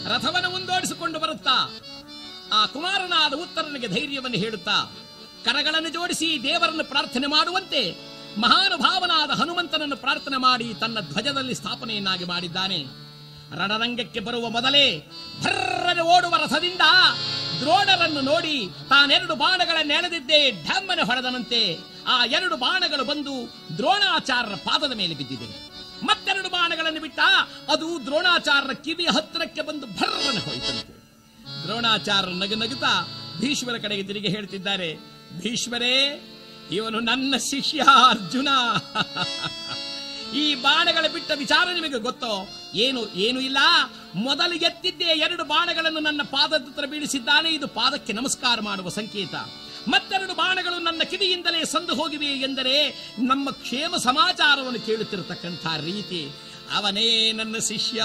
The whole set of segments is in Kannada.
ರಥವನ್ನು ಮುಂದೋಡಿಸಿಕೊಂಡು ಬರುತ್ತಾ ಆ ಕುಮಾರನಾದ ಉತ್ತರನಿಗೆ ಧೈರ್ಯವನ್ನು ಹೇಳುತ್ತಾ ಕರಗಳನ್ನು ಜೋಡಿಸಿ ದೇವರನ್ನು ಪ್ರಾರ್ಥನೆ ಮಾಡುವಂತೆ ಮಹಾನುಭಾವನಾದ ಹನುಮಂತನನ್ನು ಪ್ರಾರ್ಥನೆ ಮಾಡಿ ತನ್ನ ಧ್ವಜದಲ್ಲಿ ಸ್ಥಾಪನೆಯನ್ನಾಗಿ ಮಾಡಿದ್ದಾನೆ ರಣರಂಗಕ್ಕೆ ಬರುವ ಮೊದಲೇ ಭರ್ರನೆ ಓಡುವ ರಥದಿಂದ ದ್ರೋಣರನ್ನು ನೋಡಿ ತಾನೆರಡು ಬಾಣಗಳನ್ನು ಎಳೆದಿದ್ದೇ ಢಮ್ಮನೆ ಹೊಡೆದನಂತೆ ಆ ಎರಡು ಬಾಣಗಳು ಬಂದು ದ್ರೋಣಾಚಾರ್ಯರ ಪಾದದ ಮೇಲೆ ಬಿದ್ದಿದೆ ಮತ್ತೆರಡು ಬಾಣಗಳನ್ನು ಬಿಟ್ಟ ಅದು ದ್ರೋಣಾಚಾರ್ಯರ ಕಿವಿಯ ಹತ್ತಿರಕ್ಕೆ ಬಂದು ಭರ್ರನೆ ಹೋಯಿತಂತೆ ದ್ರೋಣಾಚಾರ್ಯ ನಗು ನಗುತ್ತಾ ಭೀಷ್ಮರ ಕಡೆಗೆ ತಿರುಗಿ ಹೇಳ್ತಿದ್ದಾರೆ ಭೀಷ್ಮರೇ ಇವನು ನನ್ನ ಶಿಷ್ಯ ಅರ್ಜುನ ಈ ಬಾಣಗಳ ಬಿಟ್ಟ ವಿಚಾರ ನಿಮಗೆ ಗೊತ್ತೋ ಏನು ಏನು ಇಲ್ಲ ಮೊದಲು ಎತ್ತಿದ್ದೇ ಎರಡು ಬಾಣಗಳನ್ನು ನನ್ನ ಪಾದದ ಹತ್ರ ಬೀಳಿಸಿದ್ದಾನೆ ಇದು ಪಾದಕ್ಕೆ ನಮಸ್ಕಾರ ಮಾಡುವ ಸಂಕೇತ ಮತ್ತೆರಡು ಬಾಣಗಳು ನನ್ನ ಕಿವಿಯಿಂದಲೇ ಸಂದು ಹೋಗಿವೆ ಎಂದರೆ ನಮ್ಮ ಕ್ಷೇಮ ಸಮಾಚಾರವನ್ನು ಕೇಳುತ್ತಿರತಕ್ಕಂಥ ರೀತಿ ಅವನೇ ನನ್ನ ಶಿಷ್ಯ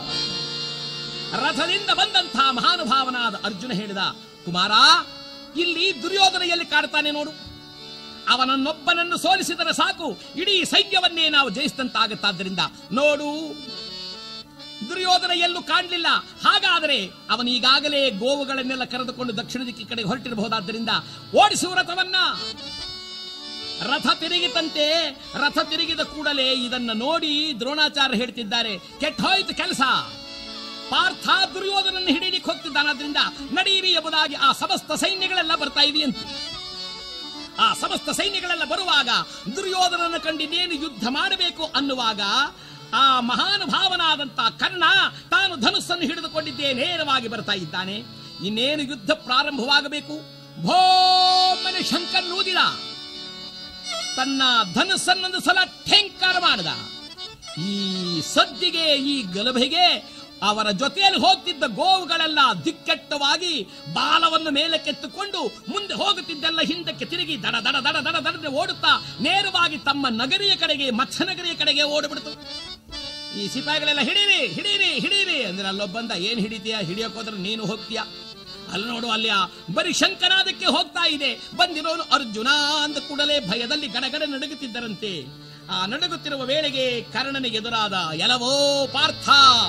ರಥದಿಂದ ಬಂದಂಥ ಮಹಾನುಭಾವನಾದ ಅರ್ಜುನ ಹೇಳಿದ ಕುಮಾರ ಇಲ್ಲಿ ದುರ್ಯೋಧನ ಎಲ್ಲಿ ಕಾಡ್ತಾನೆ ನೋಡು ಅವನನ್ನೊಬ್ಬನನ್ನು ಸೋಲಿಸಿದರೆ ಸಾಕು ಇಡೀ ಸೈನ್ಯವನ್ನೇ ನಾವು ಜಯಿಸಿದಂತಾಗುತ್ತಾದ್ದರಿಂದ ನೋಡು ದುರ್ಯೋಧನ ಎಲ್ಲೂ ಕಾಣಲಿಲ್ಲ ಹಾಗಾದರೆ ಅವನೀಗಾಗಲೇ ಗೋವುಗಳನ್ನೆಲ್ಲ ಕರೆದುಕೊಂಡು ದಕ್ಷಿಣ ದಿಕ್ಕಿ ಕಡೆ ಹೊರಟಿರಬಹುದಾದ್ದರಿಂದ ಓಡಿಸುವ ರಥವನ್ನ ರಥ ತಿರುಗಿತಂತೆ ರಥ ತಿರುಗಿದ ಕೂಡಲೇ ಇದನ್ನ ನೋಡಿ ದ್ರೋಣಾಚಾರ್ಯ ಹೇಳ್ತಿದ್ದಾರೆ ಕೆಟ್ಟೋಯ್ತು ಕೆಲಸ ಪಾರ್ಥ ದುರ್ಯೋಧನನ್ನು ಹಿಡಿಯಲಿಕ್ಕೆ ಹೋಗ್ತಿದ್ದಾನಾದ್ರಿಂದ ನಡೆಯಿರಿ ಎಂಬುದಾಗಿ ಆ ಸಮಸ್ತ ಸೈನ್ಯಗಳೆಲ್ಲ ಬರ್ತಾ ಇದೆಯಂತೆ ಆ ಸಮಸ್ತ ಸೈನ್ಯಗಳೆಲ್ಲ ಬರುವಾಗ ದುರ್ಯೋಧನನ ಕಂಡಿನೇನು ಯುದ್ಧ ಮಾಡಬೇಕು ಅನ್ನುವಾಗ ಆ ಮಹಾನುಭಾವನಾದಂತ ಕರ್ಣ ತಾನು ಧನುಸ್ಸನ್ನು ಹಿಡಿದುಕೊಂಡಿದ್ದೇ ನೇರವಾಗಿ ಬರ್ತಾ ಇದ್ದಾನೆ ಇನ್ನೇನು ಯುದ್ಧ ಪ್ರಾರಂಭವಾಗಬೇಕು ಭೋಮನೆ ಶಂಕರ್ ನೂದಿದ ತನ್ನ ಧನುಸ್ಸನ್ನೊಂದು ಸಲ ಠೇಂಕಾರ ಮಾಡಿದ ಈ ಸದ್ದಿಗೆ ಈ ಗಲಭೆಗೆ ಅವರ ಜೊತೆಯಲ್ಲಿ ಹೋಗ್ತಿದ್ದ ಗೋವುಗಳೆಲ್ಲ ದಿಕ್ಕೆಟ್ಟವಾಗಿ ಬಾಲವನ್ನು ಮೇಲಕ್ಕೆತ್ತುಕೊಂಡು ಮುಂದೆ ಹೋಗುತ್ತಿದ್ದೆಲ್ಲ ಹಿಂದಕ್ಕೆ ತಿರುಗಿ ದಡ ದಡ ದಡ ದಡ ದಡದೆ ಓಡುತ್ತಾ ನೇರವಾಗಿ ತಮ್ಮ ನಗರಿಯ ಕಡೆಗೆ ಮತ್ಸ್ಯನಗರಿಯ ಕಡೆಗೆ ಓಡಿಬಿಡ್ತು ಈ ಸಿಪಾಯಿಗಳೆಲ್ಲ ಹಿಡೀರಿ ಹಿಡೀರಿ ಹಿಡೀರಿ ಅಂದ್ರೆ ಅಲ್ಲೊಬ್ಬಂದ ಏನ್ ಹಿಡಿತೀಯ ಹಿಡಿಯೋಕ್ ಹೋದ್ರೆ ನೀನು ಹೋಗ್ತೀಯ ಅಲ್ಲಿ ನೋಡು ಅಲ್ಲಿ ಆ ಬರೀ ಶಂಕನಾದಕ್ಕೆ ಹೋಗ್ತಾ ಇದೆ ಬಂದಿರೋನು ಅರ್ಜುನ ಅಂದ ಕೂಡಲೇ ಭಯದಲ್ಲಿ ಗಡಗಡ ನಡುಗುತ್ತಿದ್ದರಂತೆ ಆ ನಡುಗುತ್ತಿರುವ ವೇಳೆಗೆ ಕರ್ಣನಿಗೆ ಎದುರಾದ ಎಲವೋ ಪಾರ್ಥ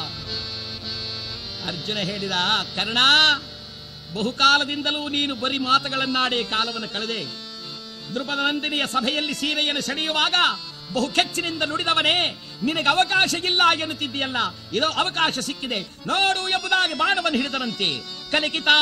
ಅರ್ಜುನ ಹೇಳಿದ ಕರ್ಣ ಬಹುಕಾಲದಿಂದಲೂ ನೀನು ಬರೀ ಮಾತುಗಳನ್ನಾಡಿ ಕಾಲವನ್ನು ಕಳೆದೆ ದೃಪದ ನಂದಿನಿಯ ಸಭೆಯಲ್ಲಿ ಸೀರೆಯನ್ನು ಸೆಳೆಯುವಾಗ ಬಹು ಕೆಚ್ಚಿನಿಂದ ನುಡಿದವನೇ ನಿನಗೆ ಅವಕಾಶ ಇಲ್ಲ ಎನ್ನುತ್ತಿದ್ದೀಯಲ್ಲ ಇದೋ ಅವಕಾಶ ಸಿಕ್ಕಿದೆ ನೋಡು ಎಂಬುದಾಗಿ ಬಾಣವನ್ನು ಹಿಡಿದರಂತೆ ಕಲಿಕಿತಾ